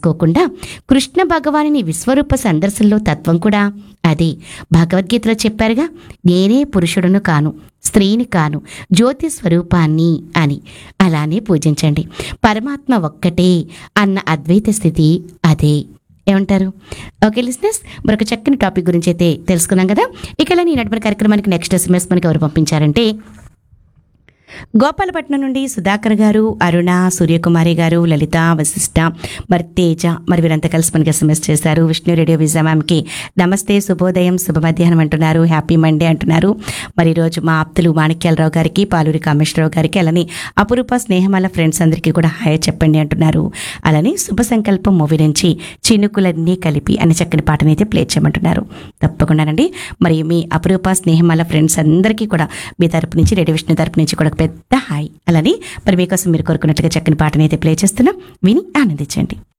తెలుసుకోకుండా కృష్ణ భగవాని విశ్వరూప సందర్శనలో తత్వం కూడా అదే భగవద్గీతలో చెప్పారుగా నేనే పురుషుడును కాను స్త్రీని కాను జ్యోతి స్వరూపాన్ని అని అలానే పూజించండి పరమాత్మ ఒక్కటే అన్న అద్వైత స్థితి అదే ఏమంటారు ఓకే లిస్నెస్ మరొక చక్కని టాపిక్ గురించి అయితే తెలుసుకున్నాం కదా ఇక ఇలా ఈ నడిపిన కార్యక్రమానికి నెక్స్ట్ ఎస్ఎంఎస్ మనకి ఎవరు పంపించారంటే గోపాలపట్నం నుండి సుధాకర్ గారు అరుణ సూర్యకుమారి గారు లలిత వశిష్ట మరి తేజ మరి వీరంతా కలిసి మనకి ఎస్ఎంఎస్ చేశారు విష్ణు రేడియో విజా మ్యామ్కి నమస్తే శుభోదయం శుభ మధ్యాహ్నం అంటున్నారు హ్యాపీ మండే అంటున్నారు మరి ఈరోజు మా ఆప్తులు మాణిక్యాలరావు గారికి పాలూరి కామేశ్వరరావు గారికి అలానే అపురూప స్నేహమాల ఫ్రెండ్స్ అందరికీ కూడా హాయ్ చెప్పండి అంటున్నారు అలానే శుభ సంకల్పం మూవీ నుంచి చినుకులన్నీ కలిపి అనే చక్కని పాటని అయితే ప్లే చేయమంటున్నారు తప్పకుండానండి మరి మీ అపురూప స్నేహమాల ఫ్రెండ్స్ అందరికీ కూడా మీ తరపు నుంచి రేడియో విష్ణు తరపు నుంచి కూడా ఒక పెద్ద హాయ్ అలానే మరి మీకోసం మీరు కోరుకున్నట్టుగా చక్కని పాటని అయితే ప్లే చేస్తున్నాం విని ఆనందించండి